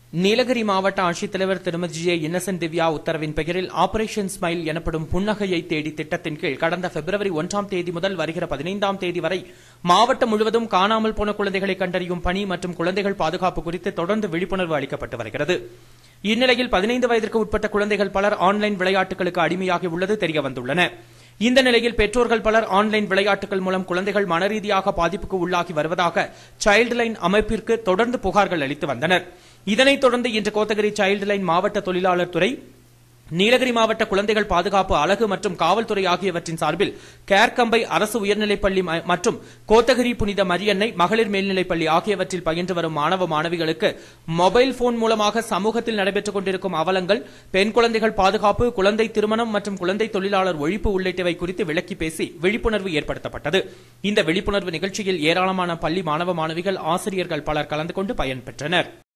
நீலகிரி மாவட்ட ஆட்சித்தலைவர் திருமதி ஜே இன்னசென்ட் திவ்யா உத்தரவின் பெயரில் ஆபரேஷன் ஸ்மைல் எனப்படும் புன்னகையை தேடி திட்டத்தின் கீழ் கடந்த பிப்ரவரி ஒன்றாம் தேதி முதல் வருகிற பதினைந்தாம் தேதி வரை மாவட்டம் முழுவதும் காணாமல் போன குழந்தைகளை கண்டறியும் பணி மற்றும் குழந்தைகள் பாதுகாப்பு குறித்து தொடர்ந்து விழிப்புணர்வு அளிக்கப்பட்டு வருகிறது இந்நிலையில் பதினைந்து வயதிற்கு உட்பட்ட குழந்தைகள் பலர் ஆன்லைன் விளையாட்டுகளுக்கு அடிமையாகி உள்ளது தெரியவந்துள்ளன இந்த நிலையில் பெற்றோர்கள் பலர் ஆன்லைன் விளையாட்டுகள் மூலம் குழந்தைகள் மனரீதியாக பாதிப்புக்கு உள்ளாகி வருவதாக சைல்டு லைன் அமைப்பிற்கு தொடர்ந்து புகார்கள் அளித்து வந்தனர் இதனைத் தொடர்ந்து இன்று கோத்தகிரி சைல்டு லைன் மாவட்ட தொழிலாளர் துறை நீலகிரி மாவட்ட குழந்தைகள் பாதுகாப்பு அலகு மற்றும் காவல்துறை ஆகியவற்றின் சார்பில் கேர்கம்பை அரசு உயர்நிலைப்பள்ளி ம- மற்றும் கோத்தகிரி புனித மரியன்னை மகளிர் மேல்நிலைப்பள்ளி ஆகியவற்றில் பயின்று வரும் மாணவ மாணவிகளுக்கு மொபைல் போன் மூலமாக சமூகத்தில் நடைபெற்றுக் கொண்டிருக்கும் அவலங்கள் பெண் குழந்தைகள் பாதுகாப்பு குழந்தை திருமணம் மற்றும் குழந்தை தொழிலாளர் ஒழிப்பு உள்ளிட்டவை குறித்து விளக்கி பேசி விழிப்புணர்வு ஏற்படுத்தப்பட்டது இந்த விழிப்புணர்வு நிகழ்ச்சியில் ஏராளமான பள்ளி மாணவ மாணவிகள் ஆசிரியர்கள் பலர் கலந்து கொண்டு பயன்பெற்றனர்